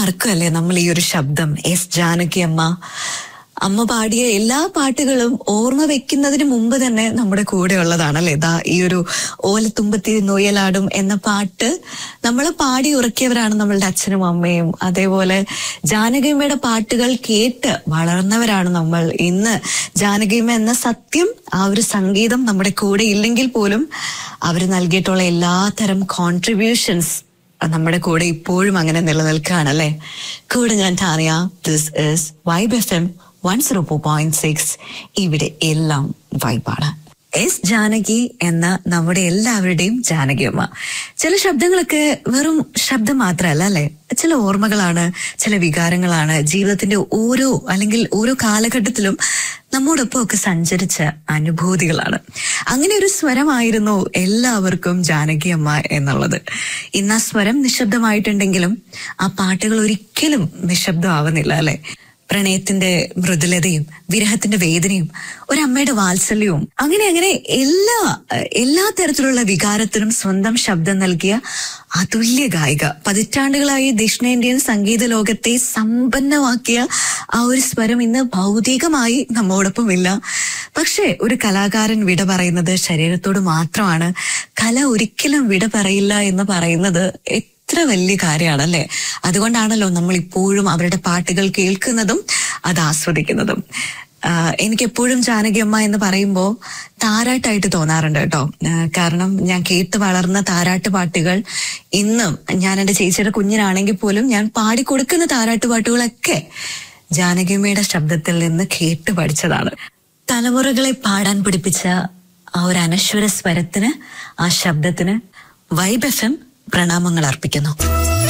മറക്കുകയല്ലേ നമ്മൾ ഈ ഒരു ശബ്ദം എസ് ജാനകി അമ്മ അമ്മ പാടിയ എല്ലാ പാട്ടുകളും ഓർമ്മ വെക്കുന്നതിന് മുമ്പ് തന്നെ നമ്മുടെ കൂടെ ഉള്ളതാണല്ലേ ഇതാ ഈ ഒരു ഓലത്തുമ്പത്തി നൊയലാടും എന്ന പാട്ട് നമ്മൾ പാടി ഉറക്കിയവരാണ് നമ്മളുടെ അച്ഛനും അമ്മയും അതേപോലെ ജാനകിയമ്മയുടെ പാട്ടുകൾ കേട്ട് വളർന്നവരാണ് നമ്മൾ ഇന്ന് ജാനകിയമ്മ എന്ന സത്യം ആ ഒരു സംഗീതം നമ്മുടെ കൂടെ ഇല്ലെങ്കിൽ പോലും അവർ നൽകിയിട്ടുള്ള എല്ലാത്തരം കോൺട്രിബ്യൂഷൻസ് നമ്മുടെ കൂടെ ഇപ്പോഴും അങ്ങനെ നിലനിൽക്കുകയാണല്ലേ കൂടെ ഞാൻ Tanya this is vibe F M one zero four point six ഇവിടെ എല്ലാം വൈബാണ് എസ് ജാനകി എന്ന നമ്മുടെ എല്ലാവരുടെയും ജാനകിയമ്മ ചില ശബ്ദങ്ങളൊക്കെ വെറും ശബ്ദം മാത്രമല്ല അല്ലെ ചില ഓർമ്മകളാണ് ചില വികാരങ്ങളാണ് ജീവിതത്തിന്റെ ഓരോ അല്ലെങ്കിൽ ഓരോ കാലഘട്ടത്തിലും നമ്മോടൊപ്പം ഒക്കെ സഞ്ചരിച്ച അനുഭൂതികളാണ് അങ്ങനെ ഒരു സ്വരമായിരുന്നു എല്ലാവർക്കും ജാനകിയമ്മ എന്നുള്ളത് ഇന്ന് ആ സ്വരം നിശബ്ദമായിട്ടുണ്ടെങ്കിലും ആ പാട്ടുകൾ ഒരിക്കലും നിശബ്ദമാവുന്നില്ല അല്ലെ പ്രണയത്തിന്റെ മൃദുലതയും വിരഹത്തിന്റെ വേദനയും ഒരമ്മയുടെ വാത്സല്യവും അങ്ങനെ അങ്ങനെ എല്ലാ എല്ലാ തരത്തിലുള്ള വികാരത്തിനും സ്വന്തം ശബ്ദം നൽകിയ അതുല്യ ഗായിക പതിറ്റാണ്ടുകളായി ദക്ഷിണേന്ത്യൻ സംഗീത ലോകത്തെ സമ്പന്നമാക്കിയ ആ ഒരു സ്വരം ഇന്ന് ഭൗതികമായി നമ്മോടൊപ്പം ഇല്ല പക്ഷേ ഒരു കലാകാരൻ വിട പറയുന്നത് ശരീരത്തോട് മാത്രമാണ് കല ഒരിക്കലും വിട പറയില്ല എന്ന് പറയുന്നത് എത്ര വലിയ കാര്യമാണല്ലേ അതുകൊണ്ടാണല്ലോ നമ്മൾ ഇപ്പോഴും അവരുടെ പാട്ടുകൾ കേൾക്കുന്നതും അത് ആസ്വദിക്കുന്നതും ആഹ് എനിക്ക് എപ്പോഴും ജാനകിയമ്മ എന്ന് പറയുമ്പോൾ താരാട്ടായിട്ട് തോന്നാറുണ്ട് കേട്ടോ ആഹ് കാരണം ഞാൻ കേട്ട് വളർന്ന താരാട്ട് പാട്ടുകൾ ഇന്നും ഞാൻ എൻ്റെ ചേച്ചിയുടെ കുഞ്ഞിനാണെങ്കിൽ പോലും ഞാൻ പാടിക്കൊടുക്കുന്ന താരാട്ട് പാട്ടുകളൊക്കെ ജാനകിയമ്മയുടെ ശബ്ദത്തിൽ നിന്ന് കേട്ട് പഠിച്ചതാണ് തലമുറകളെ പാടാൻ പഠിപ്പിച്ച ആ ഒരു അനശ്വര സ്വരത്തിന് ആ ശബ്ദത്തിന് വൈബ് എഫ് എം പ്രണാമങ്ങൾ അർപ്പിക്കുന്നു